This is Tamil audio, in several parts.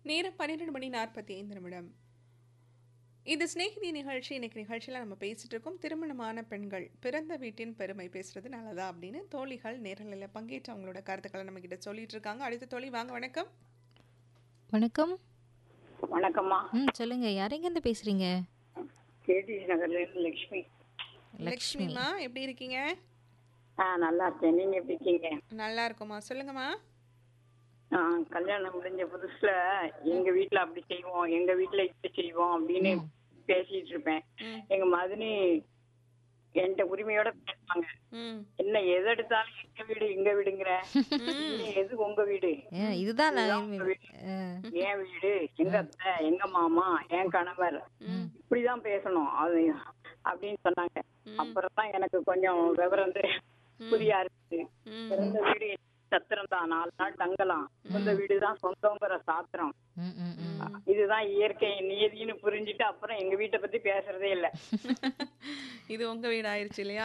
நேரம் பன்னிரெண்டு மணி நாற்பத்தி ஐந்து நிமிடம் இது சிநேகிதி நிகழ்ச்சி இன்னைக்கு நிகழ்ச்சியில் நம்ம பேசிட்டு இருக்கோம் திருமணமான பெண்கள் பிறந்த வீட்டின் பெருமை பேசுறது நல்லதா அப்படின்னு தோழிகள் நேரலையில் பங்கேற்று அவங்களோட கருத்துக்களை நம்ம கிட்ட சொல்லிட்டு இருக்காங்க அடுத்த தோழி வாங்க வணக்கம் வணக்கம் வணக்கம்மா ம் சொல்லுங்க யார் எங்கேருந்து பேசுறீங்க கேடிசி நகர்ல இருந்து லட்சுமி லக்ஷ்மி லக்ஷ்மிமா எப்படி இருக்கீங்க ஆ நல்லா இருக்கேன் நீங்க எப்படி இருக்கீங்க நல்லா இருக்கோமா சொல்லுங்கம்மா ஆ, கல்யாணம் முடிஞ்ச புதுசுல எங்க வீட்ல அப்படி செய்வோம் எங்க வீட்ல இப்படி செய்வோம் அப்படின்னு பேசிட்டு இருப்பேன் ம். எங்க மதுனி என்கிட்ட உரிமையோட பேசுவாங்க ம் என்ன எது எடுத்தாலும் எங்க வீடு எங்க வீடுங்கிற இல்ல, எது உங்க வீடு ஆ, இதுதான் நான் இதுதான் உங்க வீடு. ஆ, என் வீடு எங்க அத்தை எங்க மாமா என் கணவர் இப்படிதான் பேசணும் அது அப்படின்னு சொன்னாங்க அப்புறம் தான் எனக்கு கொஞ்சம் விவரம் தெரிய- புரிய ஆரம்பிச்சு பிறந்த வீடு சத்திரம் தான் நாலு நாள் தங்கலாம் சொந்த வீடுதான் சொந்தங்கிற சாத்திரம் ம், ம், ம். இதுதான் இயற்கை நியதின்னு புரிஞ்சுட்டு அப்புறம் எங்க வீட்டை பத்தி பேசுறதே இல்ல இது உங்க வீடு ஆயிருச்சு இல்லையா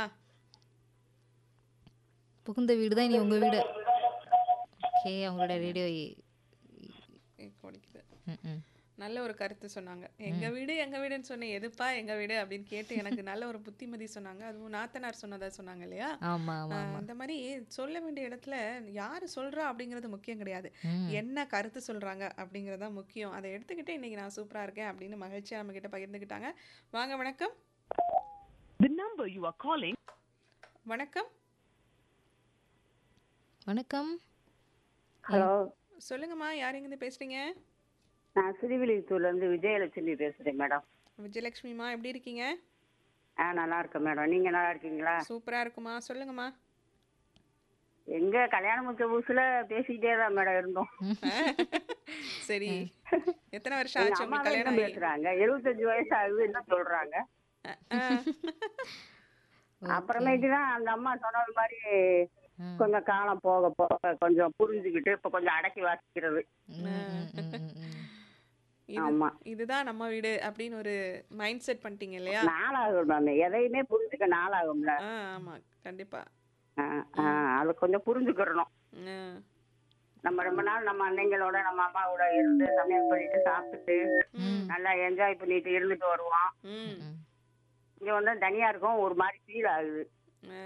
புகுந்த வீடு தான் இனி உங்க வீடு ஓகே அவங்களோட ரேடியோ கொடிக்குது ம் ம் நல்ல ஒரு கருத்து சொன்னாங்க எங்க வீடு எங்க வீடுன்னு சொன்னேன் எதுப்பா எங்க வீடு அப்படின்னு கேட்டு எனக்கு நல்ல ஒரு புத்திமதி சொன்னாங்க அதுவும் நாத்தனார் சொன்னதா சொன்னாங்க இல்லையா ஆமா ஆமா ஆஹ் அந்த மாதிரி சொல்ல வேண்டிய இடத்துல யாரு சொல்றா அப்படிங்கிறது முக்கியம் கிடையாது ம். என்ன கருத்து சொல்றாங்க அப்படிங்கிறது தான் முக்கியம் அதை எடுத்துக்கிட்டு இன்னைக்கு நான் சூப்பரா இருக்கேன் அப்படின்னு மகிழ்ச்சியா நம்ம கிட்ட பகிர்ந்துக்கிட்டாங்க வாங்க வணக்கம் The number you are calling வணக்கம் வணக்கம் ஹலோ சொல்லுங்கம்மா யார் எங்கேருந்து பேசுறீங்க நான் சிறுவிழித்தூர்ல இருந்து விஜயலட்சுமி பேசுறேன் மேடம் விஜயலட்சுமிமா எப்படி இருக்கீங்க ஆ நல்லா இருக்கேன் மேடம் நீங்க நல்லா இருக்கீங்களா சூப்பரா இருக்குமா சொல்லுங்கம்மா எங்க கல்யாணம் முடிச்ச புதுசுல பேசிக்கிட்டே தான் மேடம் இருந்தோம் சரி எத்தனை வருஷம் எங்க ஆச்சு அம்மா உங்களுக்கு கல்யாணம் என்ன ஆகி? பேசுறாங்க எழுபத்தஞ்சு வயசு ஆகுது என்ன சொல்றாங்க ஆஹ் அப்புறமேட்டு தான் அந்த அம்மா சொன்னது மாதிரி கொஞ்சம் காலம் போக போக கொஞ்சம் புரிஞ்சுக்கிட்டு இப்ப கொஞ்சம் அடக்கி வாசிக்கிறது ம், ம், ம், ம், ம். இது ஆமா. இதுதான் நம்ம வீடு அப்படின்னு ஒரு மைண்ட் செட் பண்ணிட்டீங்க இல்லையா நாளாகும் மேம் எதையுமே புரிஞ்சுக்க நாளாகும்ல ஆ ஆமா கண்டிப்பா ஆ, ஆ, அது கொஞ்சம் புரிஞ்சுக்கிறணும் ஆ, நம்ம ரொம்ப நாள் நம்ம அன்னைங்களோட நம்ம அம்மாவோட இருந்து சமையல் பண்ணிட்டு சாப்பிட்டுட்டு நல்லா என்ஜாய் பண்ணிட்டு இருந்துட்டு வருவோம் ம் ம். இங்க வந்து தனியா இருக்கும் ஒரு மாதிரி ஃபீல் ஆகுது ஆ.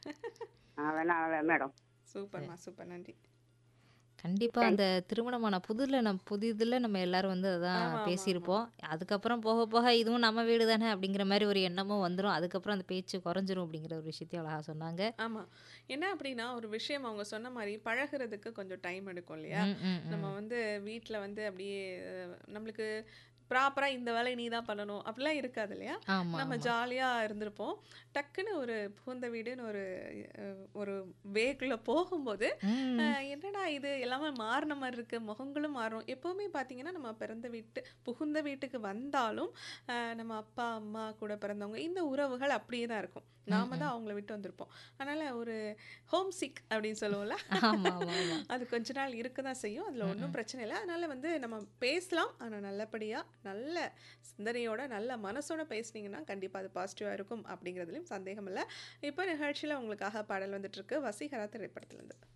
அதனால மேடம் சூப்பர்மா சூப்பர் நன்றி கண்டிப்பா அந்த திருமணமான புதுல நம்ம புது இதுல நம்ம எல்லாரும் வந்து அதான் ஆமா, ஆமா, பேசியிருப்போம் அதுக்கப்புறம் போக போக இதுவும் நம்ம வீடு தானே அப்படிங்கிற மாதிரி ஒரு எண்ணமும் வந்துரும் அதுக்கப்புறம் அந்த பேச்சு குறைஞ்சிரும் அப்படிங்கிற ஒரு விஷயத்தையும் அழகா சொன்னாங்க ஆமா என்ன அப்படின்னா ஒரு விஷயம் அவங்க சொன்ன மாதிரி பழகுறதுக்கு கொஞ்சம் டைம் எடுக்கும் இல்லையா ம், ம், ம். நம்ம வந்து வீட்ல வந்து அப்படியே அஹ், நம்மளுக்கு ப்ராப்பரா இந்த வேலையை நீ தான் பண்ணணும் அப்படிலாம் இருக்காது இல்லையா ஆமா நம்ம ஜாலியா இருந்திருப்போம் டக்குன்னு ஒரு புகுந்த வீடுன்னு ஒரு அஹ், ஒரு வேக்குள்ள போகும்போது ம். அஹ், என்னடா இது எல்லாமே மாறின மாதிரி இருக்கு முகங்களும் மாறும் எப்பவுமே பார்த்தீங்கன்னா நம்ம பிறந்த வீட்டு புகுந்த வீட்டுக்கு வந்தாலும் அஹ், நம்ம அப்பா அம்மா கூட பிறந்தவங்க இந்த உறவுகள் அப்படியே தான் இருக்கும் நாம தான் அவங்கள விட்டு வந்திருப்போம் அதனால ஒரு ஹோம் சிக் அப்படின்னு சொல்லுவோம்ல ஆமா ஆமா ஆமா அது கொஞ்ச நாள் இருக்க தான் செய்யும் அதில் ஒன்றும் பிரச்சனை இல்லை அதனால வந்து நம்ம பேசலாம் ஆனால் நல்லபடியாக நல்ல சிந்தனையோட நல்ல மனசோட பேசுனீங்கன்னா கண்டிப்பாக அது பாசிட்டிவாக இருக்கும் அப்படிங்கிறதுலையும் சந்தேகம் இல்லை இப்போ நிகழ்ச்சியில் உங்களுக்காக பாடல் வந்துட்டு இருக்கு வசீகரா திரைப்படத்துலேருந்து